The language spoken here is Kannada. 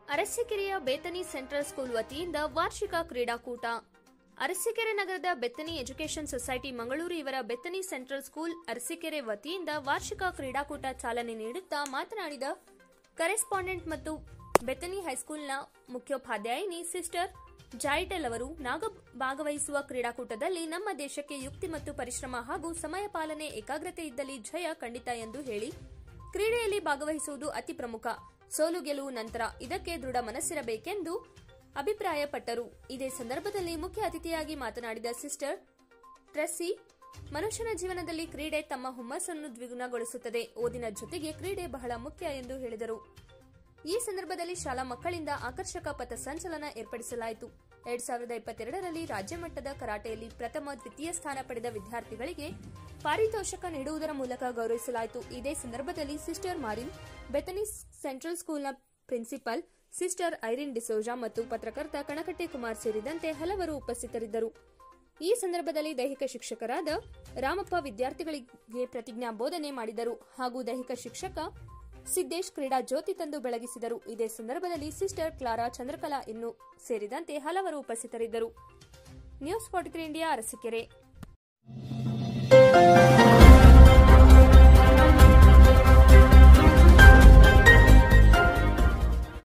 ಅರಸೀಕೆರೆಯ ಬೇತನಿ ಸೆಂಟ್ರಲ್ ಸ್ಕೂಲ್ ವತಿಯಿಂದ ವಾರ್ಷಿಕ ಕ್ರೀಡಾಕೂಟ ಅರಸೀಕೆರೆ ನಗರದ ಬೆತ್ತನಿ ಎಜುಕೇಷನ್ ಸೊಸೈಟಿ ಮಂಗಳೂರು ಇವರ ಬೆತ್ತನಿ ಸೆಂಟ್ರಲ್ ಸ್ಕೂಲ್ ಅರಸೀಕೆರೆ ವತಿಯಿಂದ ವಾರ್ಷಿಕ ಕ್ರೀಡಾಕೂಟ ಚಾಲನೆ ನೀಡುತ್ತಾ ಮಾತನಾಡಿದ ಕರೆಸ್ಪಾಂಡೆಂಟ್ ಮತ್ತು ಬೆತ್ತನಿ ಹೈಸ್ಕೂಲ್ನ ಮುಖ್ಯೋಪಾಧ್ಯಾಯಿನಿ ಸಿಸ್ಟರ್ ಜಾಯಿಟಲ್ ಅವರು ನಾಗ ಭಾಗವಹಿಸುವ ಕ್ರೀಡಾಕೂಟದಲ್ಲಿ ನಮ್ಮ ದೇಶಕ್ಕೆ ಯುಕ್ತಿ ಮತ್ತು ಪರಿಶ್ರಮ ಹಾಗೂ ಸಮಯ ಪಾಲನೆ ಏಕಾಗ್ರತೆ ಇದ್ದಲ್ಲಿ ಜಯ ಖಂಡಿತ ಎಂದು ಹೇಳಿ ಕ್ರೀಡೆಯಲ್ಲಿ ಭಾಗವಹಿಸುವುದು ಅತಿ ಪ್ರಮುಖ ಸೋಲು ಗೆಲುವು ನಂತರ ಇದಕ್ಕೆ ದೃಢ ಮನಸ್ಸಿರಬೇಕೆಂದು ಅಭಿಪ್ರಾಯಪಟ್ಟರು ಇದೇ ಸಂದರ್ಭದಲ್ಲಿ ಮುಖ್ಯ ಅತಿಥಿಯಾಗಿ ಮಾತನಾಡಿದ ಸಿಸ್ಟರ್ ಟ್ರೆಸ್ಸಿ ಮನುಷ್ಯನ ಜೀವನದಲ್ಲಿ ಕ್ರೀಡೆ ತಮ್ಮ ಹುಮ್ಮಸ್ಸನ್ನು ದ್ವಿಗುಣಗೊಳಿಸುತ್ತದೆ ಓದಿನ ಜೊತೆಗೆ ಕ್ರೀಡೆ ಬಹಳ ಮುಖ್ಯ ಎಂದು ಹೇಳಿದರು ಈ ಸಂದರ್ಭದಲ್ಲಿ ಶಾಲಾ ಮಕ್ಕಳಿಂದ ಆಕರ್ಷಕ ಪಥಸಂಚಲನ ಏರ್ಪಡಿಸಲಾಯಿತು ಎರಡ್ ಸಾವಿರದ ಇಪ್ಪತ್ತೆರಡರಲ್ಲಿ ರಾಜ್ಯ ಮಟ್ಟದ ಕರಾಟೆಯಲ್ಲಿ ಪ್ರಥಮ ದ್ವಿತೀಯ ಸ್ಥಾನ ಪಡೆದ ವಿದ್ಯಾರ್ಥಿಗಳಿಗೆ ಪಾರಿತೋಷಕ ನೀಡುವುದರ ಮೂಲಕ ಗೌರವಿಸಲಾಯಿತು ಇದೇ ಸಂದರ್ಭದಲ್ಲಿ ಸಿಸ್ಟರ್ ಮಾರಿನ್ ಬೆತನಿ ಸೆಂಟ್ರಲ್ ಸ್ಕೂಲ್ನ ಪ್ರಿನ್ಸಿಪಲ್ ಸಿಸ್ಟರ್ ಐರಿನ್ ಡಿಸೋಜಾ ಮತ್ತು ಪತ್ರಕರ್ತ ಕಣಕಟ್ಟೆ ಕುಮಾರ್ ಸೇರಿದಂತೆ ಹಲವರು ಉಪಸ್ಥಿತರಿದ್ದರು ಈ ಸಂದರ್ಭದಲ್ಲಿ ದೈಹಿಕ ಶಿಕ್ಷಕರಾದ ರಾಮಪ್ಪ ವಿದ್ಯಾರ್ಥಿಗಳಿಗೆ ಪ್ರತಿಜ್ಞಾ ಬೋಧನೆ ಮಾಡಿದರು ಹಾಗೂ ದೈಹಿಕ ಶಿಕ್ಷಕ ಸಿದ್ದೇಶ್ ಕ್ರೀಡಾ ಜ್ಯೋತಿ ತಂದು ಬೆಳಗಿಸಿದರು ಇದೇ ಸಂದರ್ಭದಲ್ಲಿ ಸಿಸ್ಟರ್ ಕ್ಲಾರಾ ಚಂದ್ರಕಲಾ ಇನ್ನು ಸೇರಿದಂತೆ ಹಲವರು ಉಪಸ್ಥಿತರಿದ್ದರು news forty three India Arsikere